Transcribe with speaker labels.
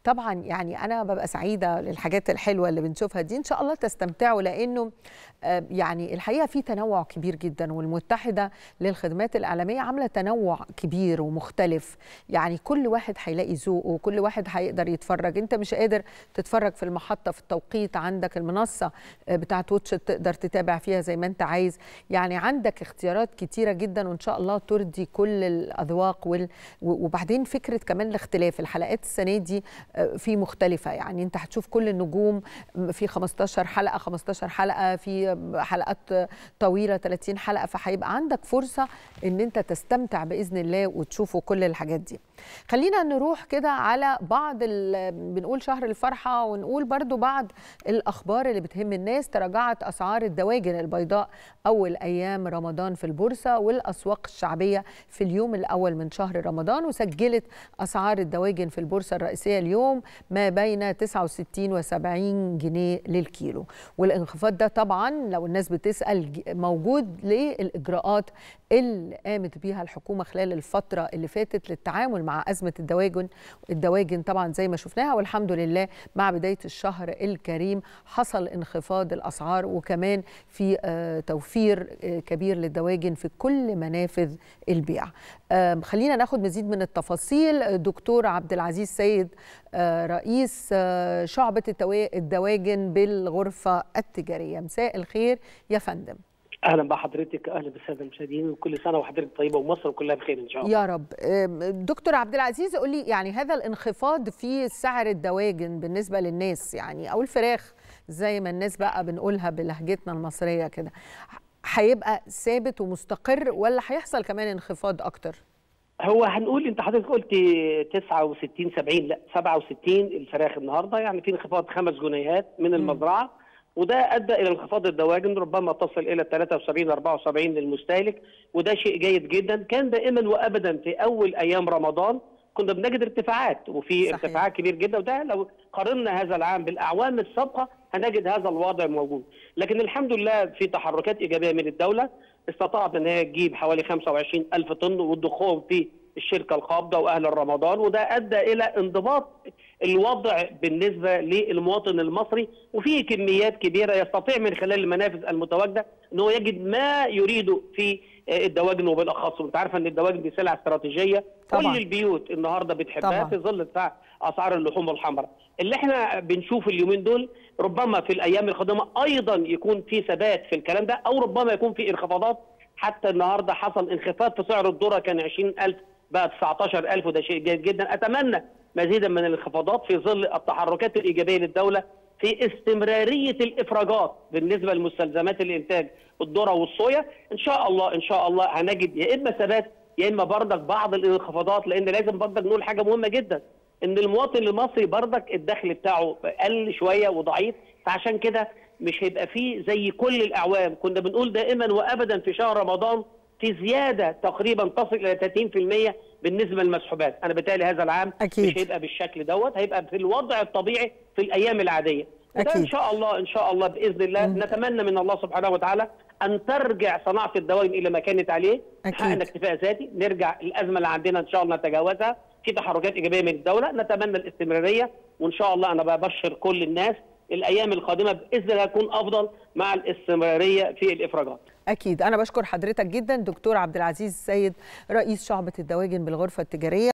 Speaker 1: طبعا يعني انا ببقى سعيده للحاجات الحلوه اللي بنشوفها دي ان شاء الله تستمتعوا لانه آه، يعني الحقيقه في تنوع كبير جدا والمتحده للخدمات الاعلاميه عامله تنوع كبير ومختلف يعني كل واحد هيلاقي ذوقه وكل واحد هيقدر يتفرج انت مش قادر تتفرج في المحطه في التوقيت عندك المنصه آه، بتاعت واتش تقدر تتابع فيها زي ما انت عايز يعني عندك اختيارات كتيره جدا وان شاء الله ترضي كل الاذواق وال... وبعدين فكره كمان الاختلاف الحلقات السنه دي آه، في مختلفه يعني انت هتشوف كل النجوم في 15 حلقه 15 حلقه في حلقات طويله 30 حلقه فهيبقى عندك فرصه ان انت تستمتع باذن الله وتشوفوا كل الحاجات دي خلينا نروح كده على بعض ال- بنقول شهر الفرحه ونقول برضو بعض الاخبار اللي بتهم الناس تراجعت اسعار الدواجن البيضاء اول ايام رمضان في البورصه والاسواق الشعبيه في اليوم الاول من شهر رمضان وسجلت اسعار الدواجن في البورصه الرئيسيه اليوم ما بين 69 و70 جنيه للكيلو والانخفاض ده طبعا لو الناس بتسال ج- موجود للاجراءات اللي قامت بيها الحكومه خلال الفتره اللي فاتت للتعامل مع ازمه الدواجن الدواجن طبعا زي ما شفناها والحمد لله مع بدايه الشهر الكريم حصل انخفاض الاسعار وكمان في آه، توفير آه، كبير للدواجن في كل منافذ البيع آم، خلينا ناخد مزيد من التفاصيل دكتور عبد العزيز سيد آه، رئيس آه، شعبه التوا- الدواجن بالغرفه التجاريه مساء الخير يا فندم
Speaker 2: اهلا بحضرتك اهلا بالساده المشاهدين وكل سنه وحضرتك طيبه ومصر كلها بخير ان شاء الله
Speaker 1: يا رب آم، دكتور عبد العزيز قول لي يعني هذا الانخفاض في سعر الدواجن بالنسبه للناس يعني او الفراخ زي ما الناس بقى بنقولها بلهجتنا المصريه كده هيبقى ثابت ومستقر ولا هيحصل كمان انخفاض اكتر
Speaker 2: هو هنقول انت حضرتك قلت 69 70 لا 67 الفراخ النهارده يعني في انخفاض خمس جنيهات من المزرعه وده ادى الى انخفاض الدواجن ربما تصل الى 73 74 للمستهلك وده شيء جيد جدا كان دائما وابدا في اول ايام رمضان كنا بنجد ارتفاعات وفي
Speaker 1: صحيح.
Speaker 2: ارتفاعات كبير جدا وده لو قارنا هذا العام بالاعوام السابقه هنجد هذا الوضع موجود لكن الحمد لله في تحركات ايجابيه من الدوله استطاعت ان هي تجيب حوالي 25 الف طن والدخول في الشركه القابضه واهل رمضان وده ادى الى انضباط الوضع بالنسبه للمواطن المصري وفي كميات كبيره يستطيع من خلال المنافذ المتواجده ان هو يجد ما يريده في الدواجن وبالاخص وانت عارفه ان الدواجن دي سلعه استراتيجيه
Speaker 1: طبعاً.
Speaker 2: كل البيوت النهارده بتحبها
Speaker 1: طبعاً.
Speaker 2: في ظل بتاع اسعار اللحوم الحمراء اللي احنا بنشوف اليومين دول ربما في الايام القادمه ايضا يكون في ثبات في الكلام ده او ربما يكون في انخفاضات حتى النهارده حصل انخفاض في سعر الذره كان 20000 بقى 19000 وده شيء جيد جدا اتمنى مزيدا من الانخفاضات في ظل التحركات الايجابيه للدوله في استمراريه الافراجات بالنسبه لمستلزمات الانتاج الذره والصويا ان شاء الله ان شاء الله هنجد يا اما ثبات يا اما بردك بعض الانخفاضات لان لازم بردك نقول حاجه مهمه جدا ان المواطن المصري بردك الدخل بتاعه قل شويه وضعيف فعشان كده مش هيبقى فيه زي كل الاعوام كنا بنقول دائما وابدا في شهر رمضان في زياده تقريبا تصل الى 30% بالنسبه للمسحوبات انا بالتالي هذا العام
Speaker 1: أكيد.
Speaker 2: مش هيبقى بالشكل دوت هيبقى في الوضع الطبيعي في الايام العاديه وده
Speaker 1: أكيد.
Speaker 2: ان شاء الله ان شاء الله باذن الله نتمنى من الله سبحانه وتعالى ان ترجع صناعه الدواجن الى ما كانت عليه
Speaker 1: أكيد.
Speaker 2: نحقق اكتفاء ذاتي نرجع الازمه اللي عندنا ان شاء الله نتجاوزها في تحركات ايجابيه من الدوله نتمنى الاستمراريه وان شاء الله انا ببشر كل الناس الايام القادمه باذن الله هتكون افضل مع الاستمراريه في الافراجات
Speaker 1: اكيد انا بشكر حضرتك جدا دكتور عبد العزيز سيد رئيس شعبه الدواجن بالغرفه التجاريه